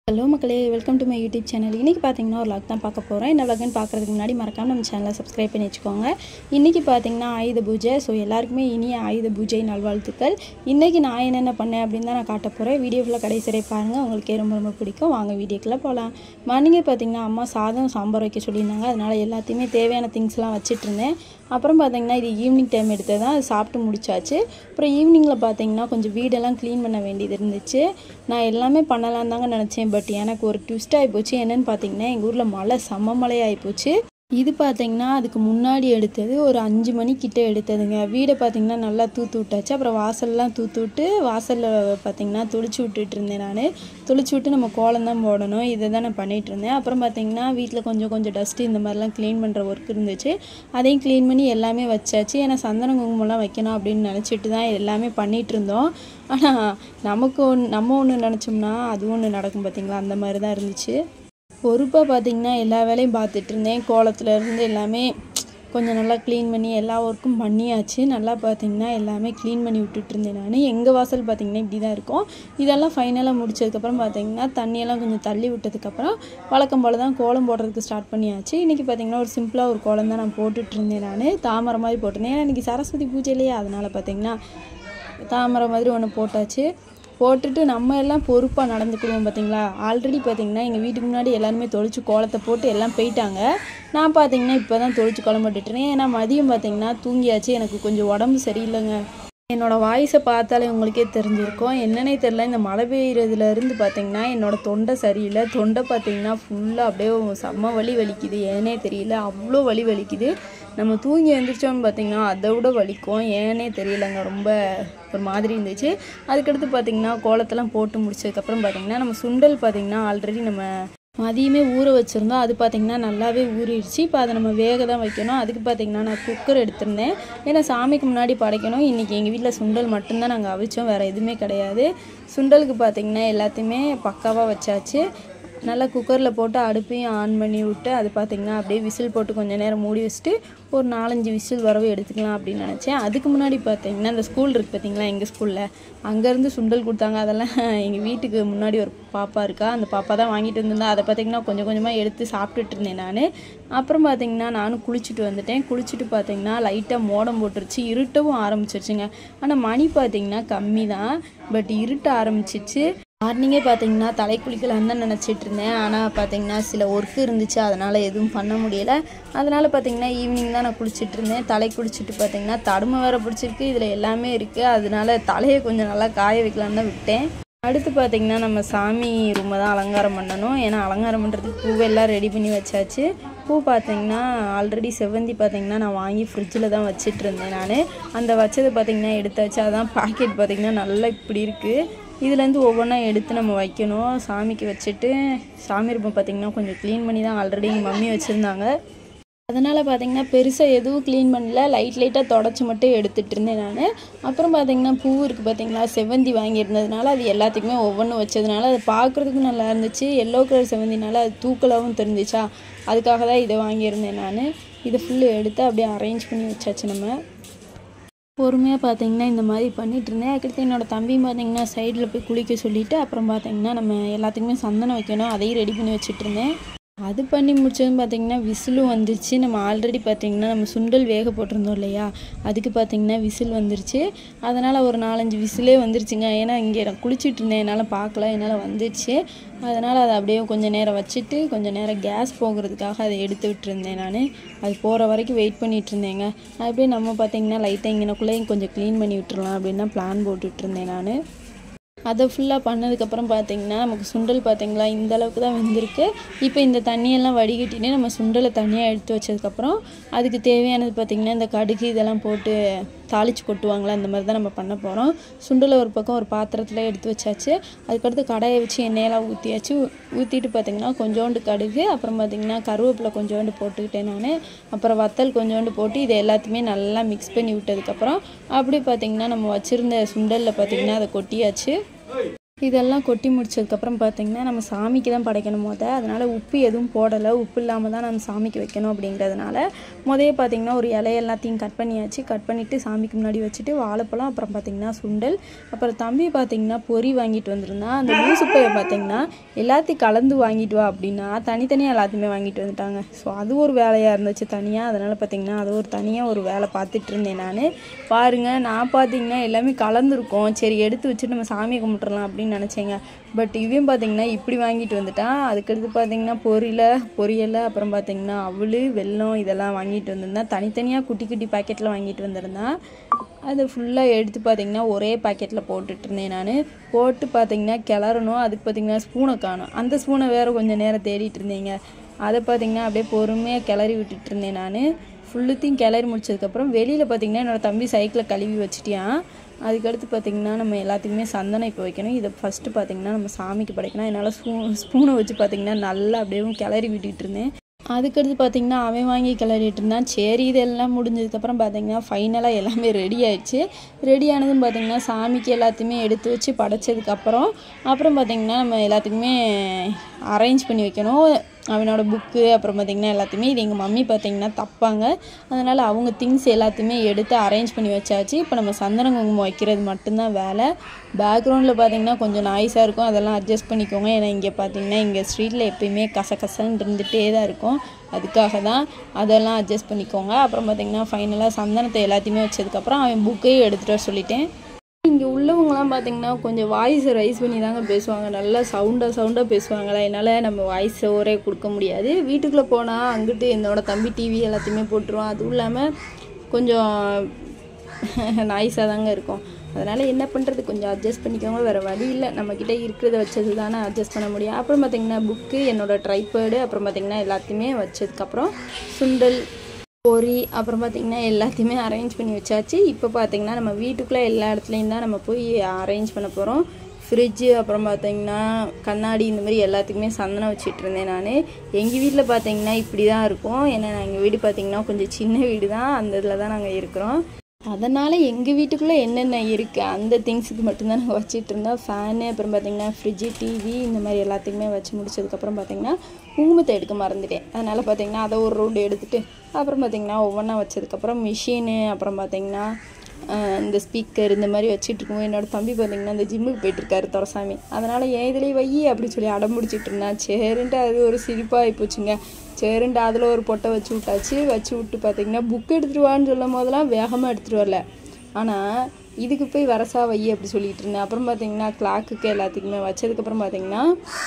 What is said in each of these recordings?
hello மக்களே welcome to my YouTube channel இன்றைக்கி பார்த்தீங்கன்னா ஒரு லாக் தான் பார்க்க போகிறோம் என்ன லாக்னு பார்க்குறதுக்கு முன்னாடி மறக்காம நம்ம சேனலை சப்ஸ்கிரைப் பண்ணி வச்சுக்கோங்க இன்றைக்கி பார்த்தீங்கன்னா ஆயுத பூஜை ஸோ எல்லாருக்குமே இனிய ஆயுத பூஜை நல்வாழ்த்துக்கள் இன்றைக்கி நான் என்னென்ன பண்ணேன் அப்படின்னு தான் நான் காட்ட போகிறேன் வீடியோ ஃபுல்லாக கடைசி வரை பாருங்கள் உங்களுக்கே ரொம்ப ரொம்ப பிடிக்கும் வாங்க வீடியோக்குள்ளே போகலாம் மார்னிங்கே பார்த்தீங்கன்னா அம்மா சாதம் சாம்பார் வைக்க சொல்லியிருந்தாங்க அதனால் எல்லாத்தையுமே தேவையான திங்ஸ்லாம் வச்சுட்டு இருந்தேன் அப்புறம் பார்த்தீங்கன்னா இது ஈவினிங் டைம் எடுத்து தான் அது சாப்பிட்டு முடிச்சாச்சு அப்புறம் ஈவினிங்கில் பார்த்தீங்கன்னா கொஞ்சம் வீடெல்லாம் க்ளீன் பண்ண வேண்டியது இருந்துச்சு நான் எல்லாமே பண்ணலாம் தாங்க நினச்சேன் பட் எனக்கு ஒரு ட்விஸ்ட் ஆகிப்போச்சு என்னென்னு பார்த்தீங்கன்னா எங்கள் ஊரில் மழை செம்ம மழை ஆகிப்போச்சு இது பார்த்தீங்கன்னா அதுக்கு முன்னாடி எடுத்தது ஒரு அஞ்சு மணிக்கிட்ட எடுத்ததுங்க வீடை பார்த்தீங்கன்னா நல்லா தூத்து விட்டாச்சு அப்புறம் வாசல்லாம் தூத்து விட்டு வாசலில் பார்த்தீங்கன்னா துளிச்சு விட்டுட்டு இருந்தேன் நான் துளிச்சு விட்டு நம்ம கோலம் தான் போடணும் இதை தான் நான் பண்ணிகிட்டு இருந்தேன் அப்புறம் பார்த்தீங்கன்னா வீட்டில் கொஞ்சம் கொஞ்சம் டஸ்ட்டு இந்த மாதிரிலாம் க்ளீன் பண்ணுற ஒர்க் இருந்துச்சு அதையும் க்ளீன் பண்ணி எல்லாமே வச்சாச்சு ஏன்னா சந்தன குங்குமம்லாம் வைக்கணும் அப்படின்னு நினச்சிட்டு தான் எல்லாமே பண்ணிகிட்டு இருந்தோம் ஆனால் நமக்கு ஒன்று நம்ம ஒன்று நினச்சோம்னா அது ஒன்று நடக்கும் பார்த்தீங்களா அந்த மாதிரி தான் இருந்துச்சு பொறுப்பாக பார்த்தீங்கன்னா எல்லா வேலையும் பார்த்துட்டு இருந்தேன் கோலத்துல இருந்து எல்லாமே கொஞ்சம் நல்லா க்ளீன் பண்ணி எல்லா ஒர்க்கும் பண்ணியாச்சு நல்லா பார்த்தீங்கன்னா எல்லாமே க்ளீன் பண்ணி விட்டுட்டு இருந்தேன் நான் எங்கள் வாசல் பார்த்தீங்கன்னா இப்படி தான் இருக்கும் இதெல்லாம் ஃபைனலாக முடிச்சதுக்கப்புறம் பார்த்தீங்கன்னா தண்ணியெல்லாம் கொஞ்சம் தள்ளி விட்டதுக்கப்புறம் வழக்கம் போல் தான் கோலம் போடுறதுக்கு ஸ்டார்ட் பண்ணியாச்சு இன்றைக்கி பார்த்தீங்கன்னா ஒரு சிம்பிளாக ஒரு கோலம் தான் நான் போட்டுட்டு இருந்தேன் நான் தாமரை மாதிரி போட்டிருந்தேன் ஏன்னா இன்றைக்கி சரஸ்வதி பூஜை இல்லையா அதனால் பார்த்தீங்கன்னா தாமரை மாதிரி ஒன்று போட்டாச்சு போட்டுட்டு நம்ம எல்லாம் பொறுப்பாக நடந்துக்கிடுவோம் பார்த்தீங்களா ஆல்ரெடி பார்த்தீங்கன்னா எங்கள் வீட்டுக்கு முன்னாடி எல்லாருமே தொளிச்சு கோலத்தை போட்டு எல்லாம் போயிட்டாங்க நான் பார்த்தீங்கன்னா இப்போ தான் தொளிச்சு கோலம் போட்டுட்டுருக்கேன் ஏன்னா மதியம் பார்த்தீங்கன்னா தூங்கியாச்சு எனக்கு கொஞ்சம் உடம்பு சரியில்லைங்க என்னோடய வாய்ஸை பார்த்தாலே உங்களுக்கே தெரிஞ்சிருக்கும் என்னன்னே தெரில இந்த மழை பெய்யறதுலேருந்து பார்த்தீங்கன்னா என்னோடய தொண்டை சரியில்லை தொண்டை பார்த்தீங்கன்னா ஃபுல்லாக அப்படியே செம்ம வலி வலிக்குது ஏனே தெரியல அவ்வளோ வலி வலிக்குது நம்ம தூங்கி எழுந்திரிச்சோன்னு பார்த்தீங்கன்னா அதை விட வலிக்கும் ஏனே தெரியலங்க ரொம்ப ஒரு மாதிரி இருந்துச்சு அதுக்கடுத்து பார்த்தீங்கன்னா கோலத்தெல்லாம் போட்டு முடிச்சதுக்கப்புறம் பார்த்தீங்கன்னா நம்ம சுண்டல் பார்த்தீங்கன்னா ஆல்ரெடி நம்ம மதியமே ஊற வச்சுருந்தோம் அது பார்த்திங்கன்னா நல்லாவே ஊறிடுச்சு இப்போ அதை நம்ம வேக தான் வைக்கணும் அதுக்கு பார்த்திங்கன்னா நான் குக்கர் எடுத்திருந்தேன் ஏன்னா சாமிக்கு முன்னாடி படைக்கணும் இன்றைக்கி எங்கள் வீட்டில் சுண்டல் மட்டும்தான் நாங்கள் அவிச்சோம் வேறு எதுவுமே கிடையாது சுண்டலுக்கு பார்த்திங்கன்னா எல்லாத்தையுமே பக்காவாக வச்சாச்சு நல்லா குக்கரில் போட்டு அடுப்பையும் ஆன் பண்ணி விட்டு அது பார்த்திங்கன்னா அப்படியே விசில் போட்டு கொஞ்சம் நேரம் மூடி வச்சுட்டு ஒரு நாலஞ்சு விசில் வரவு எடுத்துக்கலாம் அப்படின்னு நினச்சேன் அதுக்கு முன்னாடி பார்த்தீங்கன்னா இந்த ஸ்கூல் இருக்குது பார்த்தீங்களா எங்கள் ஸ்கூலில் அங்கேருந்து சுண்டல் கொடுத்தாங்க அதெல்லாம் எங்கள் வீட்டுக்கு முன்னாடி ஒரு பாப்பா இருக்கா அந்த பாப்பா தான் வாங்கிட்டு வந்திருந்தா அதை பார்த்திங்கன்னா கொஞ்சம் கொஞ்சமாக எடுத்து சாப்பிட்டுட்டு இருந்தேன் நான் அப்புறம் பார்த்திங்கன்னா நானும் குளிச்சுட்டு வந்துட்டேன் குளிச்சுட்டு பார்த்திங்கன்னா லைட்டாக மோடம் போட்டுருச்சு இருட்டவும் ஆரம்பிச்சிருச்சுங்க ஆனால் மணி பார்த்திங்கன்னா கம்மி தான் பட் இருட்ட ஆரம்பிச்சிச்சு மார்னிங்கே பார்த்தீங்கன்னா தலை குளிக்கலான்னு தான் நினச்சிட்டு இருந்தேன் ஆனால் பார்த்தீங்கன்னா சில ஒர்க்கு இருந்துச்சு அதனால் எதுவும் பண்ண முடியலை அதனால் பார்த்தீங்கன்னா ஈவினிங் தான் நான் குளிச்சுட்டு இருந்தேன் தலை குளிச்சுட்டு பார்த்தீங்கன்னா தடுமை வேறு பிடிச்சிருக்கு இதில் எல்லாமே இருக்குது அதனால தலையை கொஞ்சம் நல்லா காய வைக்கலான்னு தான் விட்டேன் அடுத்து பார்த்திங்கன்னா நம்ம சாமி ரூமை தான் அலங்காரம் பண்ணணும் ஏன்னா அலங்காரம் பண்ணுறதுக்கு பூவெல்லாம் ரெடி பண்ணி வச்சாச்சு பூ பார்த்திங்கன்னா ஆல்ரெடி செவ்வந்தி பார்த்திங்கன்னா நான் வாங்கி ஃப்ரிட்ஜில் தான் வச்சிட்டு இருந்தேன் நான் அந்த வச்சது பார்த்திங்கன்னா எடுத்தாச்சு அதான் பாக்கெட் பார்த்திங்கன்னா நல்லா இப்படி இருக்குது இதுலேருந்து ஒவ்வொன்றா எடுத்து நம்ம வைக்கணும் சாமிக்கு வச்சுட்டு சாமி ரூபம் பார்த்திங்கன்னா கொஞ்சம் க்ளீன் பண்ணி தான் ஆல்ரெடி எங்கள் மம்மி வச்சுருந்தாங்க அதனால் பார்த்திங்கன்னா பெருசாக எதுவும் க்ளீன் பண்ணல லைட் லைட்டாக தொடச்சி மட்டும் எடுத்துகிட்டு இருந்தேன் நான் அப்புறம் பார்த்திங்கன்னா பூ இருக்குது பார்த்திங்களா செவ்வந்தி வாங்கியிருந்ததுனால அது எல்லாத்துக்குமே ஒவ்வொன்றும் வச்சதுனால அது பார்க்குறதுக்கும் நல்லா இருந்துச்சு எல்லோ கலர் செவ்வந்தினால அது தூக்கலாகவும் தெரிஞ்சிச்சா அதுக்காக தான் இதை வாங்கியிருந்தேன் நான் இதை ஃபுல்லு எடுத்து அப்படியே அரேஞ்ச் பண்ணி வச்சாச்சு நம்ம பொறுமையாக பார்த்தீங்கன்னா இந்த மாதிரி பண்ணிகிட்டு இருந்தேன் அதுக்கடுத்து என்னோடய தம்பி பார்த்தீங்கன்னா சைடில் போய் குளிக்க சொல்லிவிட்டு அப்புறம் பார்த்தீங்கன்னா நம்ம எல்லாத்துக்குமே சந்தனம் வைக்கணும் அதையும் ரெடி பண்ணி வச்சுட்டு இருந்தேன் அது பண்ணி முடிச்சதும் பார்த்திங்கன்னா விசிலும் வந்துருச்சு நம்ம ஆல்ரெடி பார்த்திங்கன்னா நம்ம சுண்டல் வேக போட்டிருந்தோம் இல்லையா அதுக்கு பார்த்திங்கன்னா விசில் வந்துருச்சு அதனால் ஒரு நாலஞ்சு விசிலே வந்துருச்சுங்க ஏன்னா இங்கே நான் குளிச்சுட்டு இருந்தேன் என்னால் பார்க்கல என்னால் வந்துருச்சு அதனால் அதை அப்படியே கொஞ்சம் நேரம் வச்சுட்டு கொஞ்சம் நேரம் கேஸ் போகிறதுக்காக அதை எடுத்து விட்டுருந்தேன் நான் அது போகிற வரைக்கும் வெயிட் பண்ணிகிட்டு இருந்தேங்க அப்படியே நம்ம பார்த்திங்கன்னா லைட்டாக இங்கனக்குள்ளேயும் கொஞ்சம் க்ளீன் பண்ணி விட்டுறலாம் அப்படின்னு தான் பிளான் போட்டுட்டு இருந்தேன் நான் அதை ஃபுல்லாக பண்ணதுக்கப்புறம் பார்த்தீங்கன்னா நமக்கு சுண்டல் பார்த்தீங்களா இந்த அளவுக்கு தான் வெந்திருக்கு இப்போ இந்த தண்ணியெல்லாம் வடிகட்டினே நம்ம சுண்டலை தனியாக எடுத்து வச்சதுக்கப்புறம் அதுக்கு தேவையானது பார்த்திங்கன்னா இந்த கடுகு இதெல்லாம் போட்டு தாளித்து கொட்டுவாங்களா அந்த மாதிரி தான் நம்ம பண்ண போகிறோம் சுண்டலை ஒரு பக்கம் ஒரு பாத்திரத்தில் எடுத்து வச்சாச்சு அதுக்கடுத்து கடையை வச்சு எண்ணெயெல்லாம் ஊற்றியாச்சு ஊற்றிட்டு பார்த்திங்கன்னா கொஞ்சோண்டு கடுகு அப்புறம் பார்த்திங்கன்னா கருவேப்பிலை கொஞ்சோண்டு போட்டுக்கிட்டேன் நான் அப்புறம் வத்தல் கொஞ்சோண்டு போட்டு இது எல்லாத்தையுமே நல்லா மிக்ஸ் பண்ணி விட்டதுக்கப்புறம் அப்படி பார்த்திங்கன்னா நம்ம வச்சுருந்த சுண்டலில் பார்த்திங்கன்னா அதை கொட்டியாச்சு இதெல்லாம் கொட்டி முடிச்சதுக்கப்புறம் பார்த்திங்கன்னா நம்ம சாமிக்கு தான் படைக்கணும் முத அதனால் உப்பு எதுவும் போடலை உப்பு இல்லாமல் தான் நம்ம சாமிக்கு வைக்கணும் அப்படிங்கிறதுனால முதைய பார்த்திங்கன்னா ஒரு இலைய எல்லாத்தையும் கட் பண்ணியாச்சு கட் பண்ணிவிட்டு சாமிக்கு முன்னாடி வச்சுட்டு வாழைப்பழம் அப்புறம் பார்த்திங்கன்னா சுண்டல் அப்புறம் தம்பி பார்த்திங்கன்னா பொரி வாங்கிட்டு வந்திருந்தான் அந்த லூசு பைய பார்த்திங்கன்னா எல்லாத்தையும் கலந்து வாங்கிட்டு வா அப்படின்னா தனித்தனியாக எல்லாத்தையுமே வாங்கிட்டு வந்துட்டாங்க ஸோ அது ஒரு வேலையாக இருந்துச்சு தனியாக அதனால் பார்த்திங்கன்னா அது ஒரு தனியாக ஒரு வேலை பார்த்துட்டு இருந்தேன் நான் பாருங்கள் நான் பார்த்திங்கன்னா எல்லாமே கலந்துருக்கோம் சரி எடுத்து வச்சுட்டு நம்ம சாமியை கும்பிட்றலாம் அப்படின்னு நினச்சேங்க பட் இவன் பார்த்திங்கன்னா இப்படி வாங்கிட்டு வந்துட்டான் அதுக்கடுத்து பார்த்திங்கன்னா பொரியல பொரியலை அப்புறம் பார்த்திங்கன்னா அவள் வெல்லம் இதெல்லாம் வாங்கிட்டு வந்திருந்தான் தனித்தனியாக குட்டி குட்டி பாக்கெட்டில் வாங்கிட்டு வந்திருந்தான் அதை ஃபுல்லாக எடுத்து பார்த்திங்கன்னா ஒரே பாக்கெட்டில் போட்டுட்டு இருந்தேன் நான் போட்டு பார்த்திங்கன்னா கிளறணும் அதுக்கு பார்த்திங்கன்னா ஸ்பூனை காணும் அந்த ஸ்பூனை வேறு கொஞ்சம் நேரம் தேடிட்டு இருந்தேங்க அதை பார்த்திங்கன்னா அப்படியே பொறுமையாக கிளறி விட்டுட்டு இருந்தேன் நான் ஃபுல்லுத்தையும் கிளறி முடிச்சதுக்கப்புறம் வெளியில் பார்த்திங்கன்னா என்னோடய தம்பி சைக்கிளை கழுவி வச்சுட்டியான் அதுக்கடுத்து பார்த்திங்கன்னா நம்ம எல்லாத்துக்குமே சந்தனம் இப்போ வைக்கணும் இதை ஃபஸ்ட்டு பார்த்திங்கன்னா நம்ம சாமிக்கு படைக்கணும் என்னால் ஸ்பூ ஸ்பூனை வச்சு பார்த்திங்கன்னா நல்லா அப்படியே கிளறி விட்டுட்டு இருந்தேன் அதுக்கடுத்து பார்த்திங்கன்னா அவன் வாங்கி கிளறிட்டு இருந்தான் சரி இதெல்லாம் முடிஞ்சதுக்கப்புறம் பார்த்திங்கன்னா ஃபைனலாக எல்லாமே ரெடி ஆயிடுச்சு ரெடி ஆனதும் பார்த்திங்கன்னா சாமிக்கு எல்லாத்தையுமே எடுத்து வச்சு படைச்சதுக்கப்புறம் அப்புறம் பார்த்திங்கன்னா நம்ம எல்லாத்துக்குமே அரேஞ்ச் பண்ணி வைக்கணும் அவனோட புக்கு அப்புறம் பார்த்திங்கன்னா எல்லாத்தையுமே இது எங்கள் மம்மி பார்த்திங்கன்னா தப்பாங்க அதனால் அவங்க திங்ஸ் எல்லாத்தையுமே எடுத்து அரேஞ்ச் பண்ணி வச்சாச்சு இப்போ நம்ம சந்தன குங்குமம் வைக்கிறது மட்டும்தான் வேலை பேக்ரவுண்டில் பார்த்திங்கன்னா கொஞ்சம் நாய்ஸாக இருக்கும் அதெல்லாம் அட்ஜஸ்ட் பண்ணிக்கோங்க ஏன்னா இங்கே பார்த்திங்கன்னா இங்கே ஸ்ட்ரீட்டில் எப்பயுமே கசகசன்னு இருந்துகிட்டே தான் இருக்கும் அதுக்காக தான் அதெல்லாம் அட்ஜஸ்ட் பண்ணிக்கோங்க அப்புறம் பார்த்திங்கன்னா ஃபைனலாக சந்தனத்தை எல்லாத்தையுமே வச்சதுக்கப்புறம் அவன் புக்கையும் எடுத்துகிட்டு வர சொல்லிட்டேன் இங்கே உள்ளவங்கலாம் பார்த்தீங்கன்னா கொஞ்சம் வாய்ஸ் ரைஸ் பண்ணி தாங்க பேசுவாங்க நல்லா சவுண்டாக சவுண்டாக பேசுவாங்களா என்னால் நம்ம வாய்ஸ் ஒரே கொடுக்க முடியாது வீட்டுக்குள்ளே போனால் அங்கிட்டு என்னோட தம்பி டிவி எல்லாத்தையுமே போட்டுருவான் அதுவும் இல்லாமல் கொஞ்சம் நாய்ஸாக தாங்க இருக்கும் அதனால் என்ன பண்ணுறது கொஞ்சம் அட்ஜஸ்ட் பண்ணிக்கோங்க வேறு வழி இல்லை நம்மக்கிட்ட இருக்கிறத வச்சது தானே அட்ஜஸ்ட் பண்ண முடியும் அப்புறம் பார்த்திங்கன்னா புக்கு என்னோடய ட்ரைபேடு அப்புறம் பார்த்திங்கன்னா எல்லாத்தையுமே வச்சதுக்கப்புறம் சுண்டல் பொரி அப்புறம் பார்த்திங்கன்னா எல்லாத்தையுமே அரேஞ்ச் பண்ணி வச்சாச்சு இப்போ பார்த்திங்கன்னா நம்ம வீட்டுக்குள்ளே எல்லா இடத்துலையும் தான் நம்ம போய் அரேஞ்ச் பண்ண போகிறோம் ஃப்ரிட்ஜு அப்புறம் பார்த்திங்கன்னா கண்ணாடி இந்த மாதிரி எல்லாத்துக்குமே சந்தனம் வச்சுட்டு இருந்தேன் நான் எங்கள் வீட்டில் பார்த்திங்கன்னா இப்படி தான் இருக்கும் ஏன்னா எங்கள் வீடு பார்த்திங்கன்னா கொஞ்சம் சின்ன வீடு தான் அந்த இதில் தான் நாங்கள் இருக்கிறோம் அதனால் எங்கள் வீட்டுக்குள்ளே என்னென்ன இருக்குது அந்த திங்ஸுக்கு மட்டும்தான் நாங்கள் வச்சிட்டு இருந்தோம் ஃபேனு அப்புறம் பார்த்திங்கன்னா ஃப்ரிட்ஜு டிவி இந்த மாதிரி எல்லாத்துக்குமே வச்சு முடிச்சதுக்கப்புறம் பார்த்திங்கன்னா குங்குமத்தை எடுக்க மறந்துட்டேன் அதனால் பார்த்திங்கன்னா அதை ஒரு ரவுண்டு எடுத்துகிட்டு அப்புறம் பார்த்திங்கன்னா ஒவ்வொன்றா வச்சதுக்கப்புறம் மிஷினு அப்புறம் பார்த்திங்கன்னா இந்த ஸ்பீக்கர் இந்த மாதிரி வச்சுட்டு இருக்கோம் என்னோடய தம்பி பார்த்திங்கன்னா இந்த ஜிம்முக்கு போயிட்டுருக்காரு துரசாமி அதனால் ஏன் இதுலேயே வை அப்படி சொல்லி அடம் பிடிச்சிட்டு இருந்தான் சரின்ட்டு அது ஒரு சிரிப்பாக ஆகிப்போச்சுங்க சரின்ட்டு அதில் ஒரு பொட்டை வச்சு விட்டாச்சு வச்சு விட்டு பார்த்திங்கன்னா புக் எடுத்துகிட்டு வான்னு சொல்லும் போதெல்லாம் வேகமாக எடுத்துகிட்டு வரல ஆனால் இதுக்கு போய் வரசா வை அப்படி சொல்லிட்டு இருந்தேன் அப்புறம் பார்த்திங்கன்னா கிளாக்குக்கு எல்லாத்துக்குமே வச்சதுக்கப்புறம் பார்த்திங்கன்னா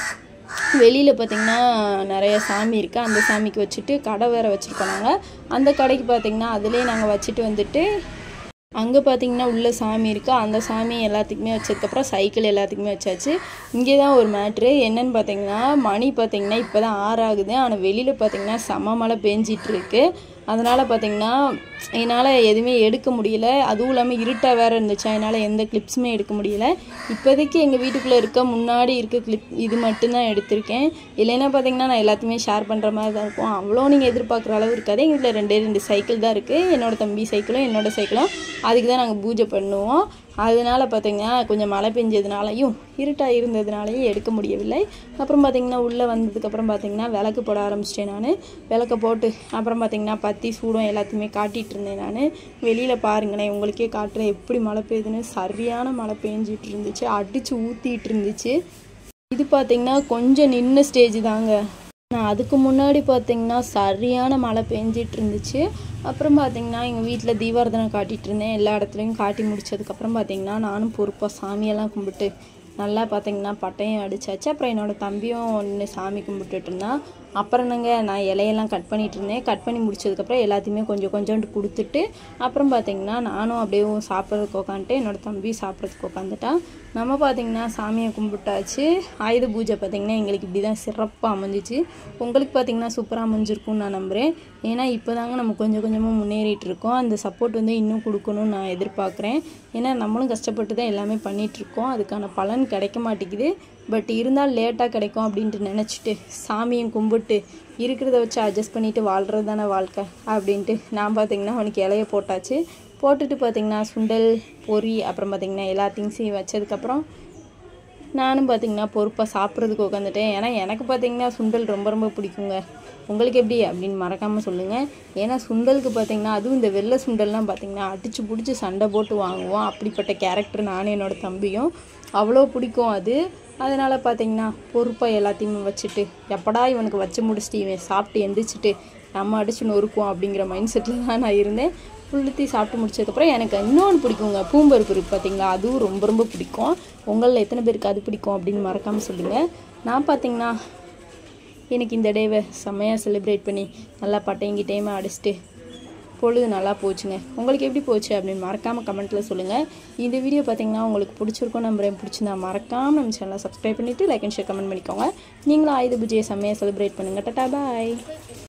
வெளியில் பார்த்திங்கன்னா நிறைய சாமி இருக்குது அந்த சாமிக்கு வச்சுட்டு கடை வேறு வச்சுருக்கோம் நாங்கள் அந்த கடைக்கு பார்த்திங்கன்னா அதிலே நாங்கள் வச்சுட்டு வந்துட்டு அங்கே பார்த்தீங்கன்னா உள்ள சாமி இருக்குது அந்த சாமி எல்லாத்துக்குமே வச்சதுக்கப்புறம் சைக்கிள் எல்லாத்துக்குமே வச்சாச்சு இங்கே தான் ஒரு மேட்ரு என்னன்னு பார்த்தீங்கன்னா மணி பார்த்தீங்கன்னா இப்போ தான் ஆறாகுது ஆனால் வெளியில் பார்த்தீங்கன்னா செம மழை பெஞ்சிட்டு இருக்கு அதனால் பார்த்தீங்கன்னா என்னால் எதுவுமே எடுக்க முடியல அதுவும் இல்லாமல் இருட்டாக வேறு இருந்துச்சா என்னால் எந்த கிளிப்ஸுமே எடுக்க முடியல இப்போதைக்கு எங்கள் வீட்டுக்குள்ளே இருக்க முன்னாடி இருக்க கிளிப் இது மட்டும்தான் எடுத்திருக்கேன் இல்லைன்னா பார்த்தீங்கன்னா நான் எல்லாத்தையுமே ஷேர் பண்ணுற மாதிரி தான் இருக்கும் அவ்வளோ நீங்கள் எதிர்பார்க்குற அளவு இருக்காது எங்கள் வீட்டில் ரெண்டே ரெண்டு சைக்கிள் தான் இருக்குது என்னோடய தம்பி சைக்கிளும் என்னோடய சைக்கிளும் அதுக்கு தான் நாங்கள் பூஜை பண்ணுவோம் அதனால பார்த்தீங்கன்னா கொஞ்சம் மழை பெஞ்சதுனாலையும் இருட்டாக இருந்ததுனாலையும் எடுக்க முடியவில்லை அப்புறம் பார்த்திங்கன்னா உள்ளே வந்ததுக்கப்புறம் பார்த்திங்கன்னா விளக்கு போட ஆரம்பிச்சிட்டேன் நான் விளக்க போட்டு அப்புறம் பார்த்திங்கன்னா பத்தி சூடம் எல்லாத்தையுமே காட்டிகிட்டு இருந்தேன் நான் வெளியில் பாருங்களேன் உங்களுக்கே காட்டுறேன் எப்படி மழை பெய்யுதுன்னு சரியான மழை பெஞ்சிட்டு இருந்துச்சு அடித்து ஊற்றிட்டு இருந்துச்சு இது பார்த்திங்கன்னா கொஞ்சம் நின்ன ஸ்டேஜ் தாங்க நான் அதுக்கு முன்னாடி பார்த்தீங்கன்னா சரியான மழை பெஞ்சிட்டு இருந்துச்சு அப்புறம் பார்த்தீங்கன்னா எங்கள் வீட்டில் தீபாரதனை காட்டிகிட்டு இருந்தேன் எல்லா இடத்துலையும் காட்டி முடிச்சதுக்கப்புறம் பார்த்தீங்கன்னா நானும் பொறுப்பாக சாமியெல்லாம் கும்பிட்டு நல்லா பார்த்தீங்கன்னா பட்டையும் அடிச்சாச்சு அப்புறம் என்னோடய தம்பியும் நின்று சாமி கும்பிட்டுட்டு இருந்தான் அப்புறம் என்னங்க நான் இலையெல்லாம் கட் பண்ணிட்டு இருந்தேன் கட் பண்ணி முடிச்சதுக்கப்புறம் எல்லாத்தையுமே கொஞ்சம் கொஞ்சோண்டு கொடுத்துட்டு அப்புறம் பார்த்தீங்கன்னா நானும் அப்படியே சாப்பிட்றதுக்கு உட்காந்துட்டு என்னோடய தம்பி சாப்பிட்றதுக்கு உட்காந்துட்டான் நம்ம பார்த்தீங்கன்னா சாமியை கும்பிட்டாச்சு ஆயுத பூஜை பார்த்தீங்கன்னா எங்களுக்கு இப்படி தான் சிறப்பாக அமைஞ்சிச்சு உங்களுக்கு பார்த்தீங்கன்னா சூப்பராக அமைஞ்சிருக்கும்னு நான் நம்புகிறேன் ஏன்னா இப்போ தாங்க நம்ம கொஞ்சம் கொஞ்சமாக முன்னேறிட்டு இருக்கோம் அந்த சப்போர்ட் வந்து இன்னும் கொடுக்கணும்னு நான் எதிர்பார்க்குறேன் ஏன்னா நம்மளும் கஷ்டப்பட்டு தான் எல்லாமே பண்ணிகிட்ருக்கோம் அதுக்கான பலன் கிடைக்க மாட்டேங்குது பட் இருந்தால் லேட்டாக கிடைக்கும் அப்படின்ட்டு நினச்சிட்டு சாமியும் கும்பிட்டு இருக்கிறத வச்சு அட்ஜஸ்ட் பண்ணிவிட்டு வாழ்கிறது தானே வாழ்க்கை அப்படின்ட்டு நான் பார்த்தீங்கன்னா அவனுக்கு இலைய போட்டாச்சு போட்டுட்டு பார்த்தீங்கன்னா சுண்டல் பொரி அப்புறம் பார்த்தீங்கன்னா எல்லா திங்ஸையும் வச்சதுக்கப்புறம் நானும் பார்த்தீங்கன்னா பொறுப்பாக சாப்பிட்றதுக்கு உட்காந்துட்டேன் ஏன்னா எனக்கு பார்த்தீங்கன்னா சுண்டல் ரொம்ப ரொம்ப பிடிக்குங்க உங்களுக்கு எப்படி அப்படின்னு மறக்காமல் சொல்லுங்கள் ஏன்னா சுண்டலுக்கு பார்த்தீங்கன்னா அதுவும் இந்த வெள்ளை சுண்டல்லாம் பார்த்தீங்கன்னா அடித்து பிடிச்சி சண்டை போட்டு வாங்குவோம் அப்படிப்பட்ட கேரக்டர் நானும் என்னோடய தம்பியும் அவ்வளோ பிடிக்கும் அது அதனால் பார்த்தீங்கன்னா பொறுப்பாக எல்லாத்தையுமே வச்சுட்டு எப்படா இவனுக்கு வச்சு முடிச்சுட்டு இவன் சாப்பிட்டு எந்திரிச்சிட்டு நம்ம அடிச்சு நொறுக்குவோம் அப்படிங்கிற மைண்ட் செட்டில் தான் நான் இருந்தேன் புள்ளுத்தி சாப்பிட்டு முடிச்சதுக்கப்புறம் எனக்கு இன்னொன்று பிடிக்குங்க பூம்பருப்பு இருக்குது பார்த்தீங்களா அதுவும் ரொம்ப ரொம்ப பிடிக்கும் உங்களில் எத்தனை பேருக்கு அது பிடிக்கும் அப்படின்னு மறக்காமல் சொல்லுங்கள் நான் பார்த்தீங்கன்னா எனக்கு இந்த டேவை செம்மையாக செலிப்ரேட் பண்ணி நல்லா பட்டையும் கிட்டையுமே அடிச்சுட்டு பொழுது நல்லா போச்சுங்க உங்களுக்கு எப்படி போச்சு அப்படின்னு மறக்காமல் கமெண்ட்டில் சொல்லுங்கள் இந்த வீடியோ பார்த்தீங்கன்னா உங்களுக்கு பிடிச்சிருக்கும் நம்புறேன் பிடிச்சிருந்தா மறக்காமல் நம்ம சேனலை சப்ஸ்கிரைப் பண்ணிவிட்டு லைக் அண்ட் ஷேர் கமெண்ட் பண்ணிக்கோங்க நீங்களும் ஆயுத பூஜையை செம்மையாக செலிப்ரேட் பண்ணுங்கள் டட்டா பாய்